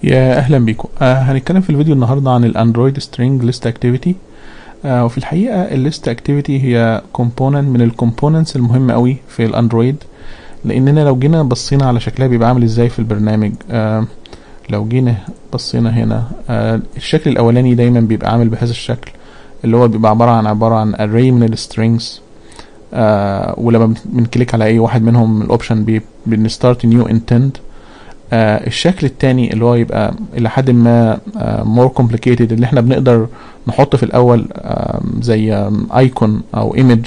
يا اهلا بيكم آه هنتكلم في الفيديو النهارده عن الاندرويد سترينج ليست اكتيفيتي آه وفي الحقيقه الليست اكتيفيتي هي كومبوننت من الكومبوننتس المهمه قوي في الاندرويد لاننا لو جينا بصينا على شكلها بيبقى عامل ازاي في البرنامج آه لو جينا بصينا هنا آه الشكل الاولاني دايما بيبقى عامل بهذا الشكل اللي هو بيبقى عباره عن عباره عن array من السترينجز آه ولما بنكليك على اي واحد منهم الاوبشن بنستارت نيو انتند آه الشكل التاني اللي هو يبقى الى حد ما مور uh, complicated اللي احنا بنقدر نحط في الاول uh, زي ايكون um, او ايمج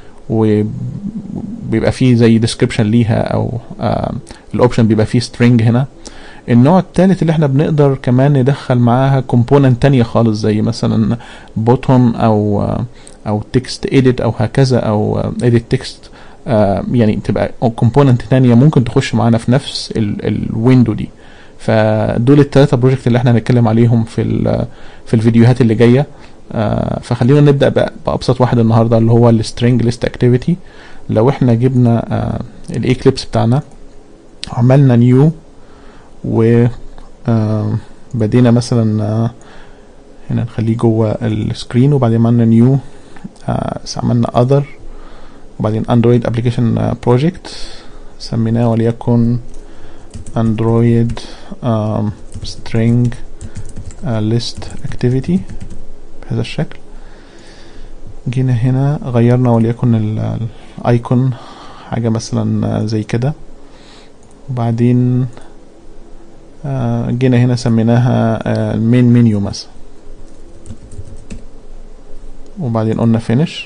وبيبقى فيه زي description ليها او uh, الاوبشن بيبقى فيه string هنا النوع الثالث اللي احنا بنقدر كمان ندخل معاها كومبوننت تانية خالص زي مثلا بوتون او او تكست edit او هكذا او edit text آه يعني تبقى كومبوننت تانية ممكن تخش معانا في نفس الويندو دي فدول الثلاثة بروجكت اللي احنا هنتكلم عليهم في في الفيديوهات اللي جاية آه فخلينا نبدأ بأبسط واحد النهاردة اللي هو السترينج ليست اكتيفيتي لو احنا جبنا آه الايكليبس بتاعنا عملنا نيو و بدينا مثلا هنا نخليه جوه السكرين وبعدين عملنا نيو عملنا other وبعدين اندرويد ابلكيشن بروجكت سميناه وليكن اندرويد سترينج ليست اكتيفيتي بهذا الشكل جينا هنا غيرنا وليكن الايكون حاجه مثلا زي كده وبعدين جينا هنا سميناها المين منيو مثلا وبعدين قلنا فينيش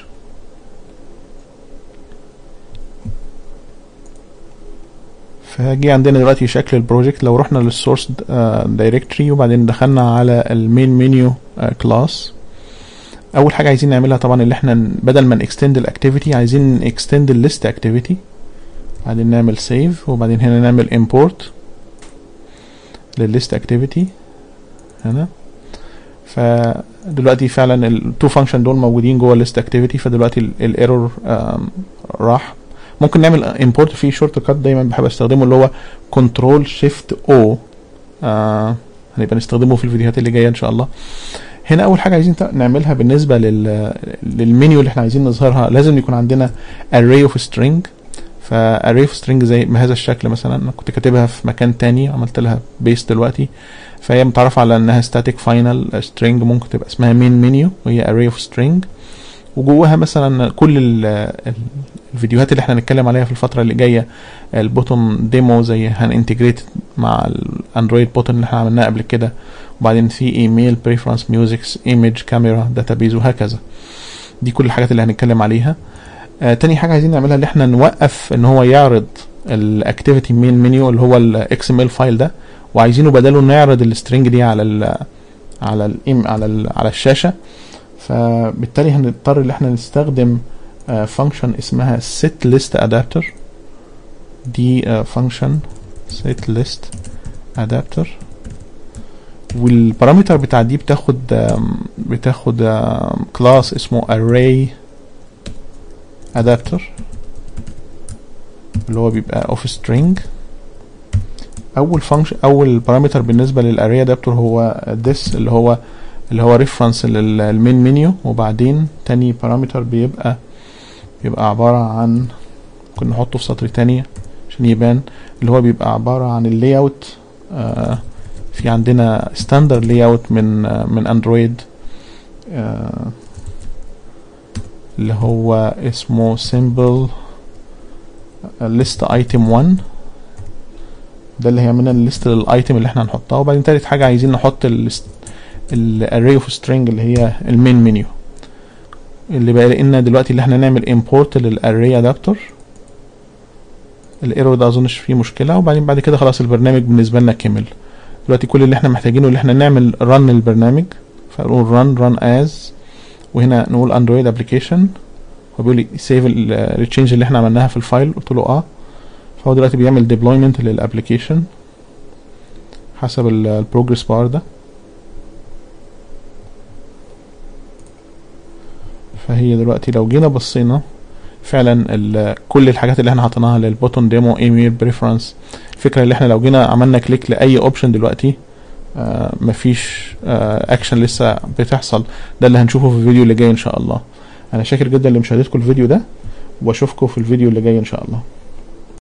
فجي عندنا دلوقتي شكل البروجكت لو رحنا للسورس دايركتوري وبعدين دخلنا على المين منيو كلاس اول حاجه عايزين نعملها طبعا اللي احنا بدل ما نكستند الاكتيفيتي عايزين نكستند الليست اكتيفيتي بعدين نعمل سيف وبعدين هنا نعمل امبورت للليست اكتيفيتي هنا فدلوقتي فعلا التو فانكشن دول موجودين جوه الليست اكتيفيتي فدلوقتي الايرور راح ممكن نعمل امبورت في شورت كات دايما بحب استخدمه اللي هو كنترول شيفت او هنبقى نستخدمه في الفيديوهات اللي جايه ان شاء الله هنا اول حاجه عايزين نعملها بالنسبه لل للمنيو اللي احنا عايزين نظهرها لازم يكون عندنا array of string فarray of string زي بهذا الشكل مثلا انا كنت كاتبها في مكان تاني عملت لها بيست دلوقتي فهي متعرفه على انها static final string ممكن تبقى اسمها main menu وهي array of string وجواها مثلا كل الفيديوهات اللي احنا هنتكلم عليها في الفتره اللي جايه البوتون ديمو زي هننتجريت مع الاندرويد بوتون اللي احنا عملناه قبل كده وبعدين في ايميل بريفرنس ميوزكس ايمج كاميرا داتابيز وهكذا دي كل الحاجات اللي هنتكلم عليها آه تاني حاجه عايزين نعملها اللي احنا نوقف ان هو يعرض الاكتيفيتي مين منيو اللي هو الاكس ام ال فايل ده وعايزينه بداله نعرض السترنج دي على ال على ال على ال على الشاشه فبالتالي هنضطر ان احنا نستخدم فانكشن uh, اسمها set list adapter دي فانكشن uh, set list adapter والبارامتر بتاع دي بتاخد um, بتاخد كلاس um, اسمه array adapter اللي هو بيبقى of string اول فانكشن اول بارامتر بالنسبه للاري ادابتور هو this اللي هو اللي هو ريفرنس للمين منيو وبعدين تاني بارامتر بيبقى بيبقى عبارة عن ممكن نحطه في سطر تانية عشان يبان اللي هو بيبقى عبارة عن اللاي اوت آه في عندنا ستاندرد لاي اوت من آه من اندرويد آه اللي هو اسمه سيمبل ليست ايتم 1 ده اللي هيعملنا الليست للايتم اللي احنا هنحطها وبعدين تالت حاجة عايزين نحط الاري اوف سترينج اللي هي المين منيو اللي بقى لنا دلوقتي اللي احنا نعمل امبورت للاري ادابتور الايرور ده اظنش فيه مشكله وبعدين بعد كده خلاص البرنامج بالنسبه لنا كمل دلوقتي كل اللي احنا محتاجينه اللي احنا نعمل رن البرنامج فنقول رن رن از وهنا نقول اندرويد ابلكيشن هو بيقول لي سيف التشينج اللي احنا عملناها في الفايل قلت له اه فهو دلوقتي بيعمل ديبلويمنت للابلكيشن حسب البروجرس بار ده فهي دلوقتي لو جينا بصينا فعلا كل الحاجات اللي احنا حطيناها للبوتون ديمو ايميل بريفرنس الفكره اللي احنا لو جينا عملنا كليك لاي اوبشن دلوقتي آه مفيش آه اكشن لسه بتحصل ده اللي هنشوفه في الفيديو اللي جاي ان شاء الله انا شاكر جدا لمشاهدتكم الفيديو ده واشوفكم في الفيديو اللي جاي ان شاء الله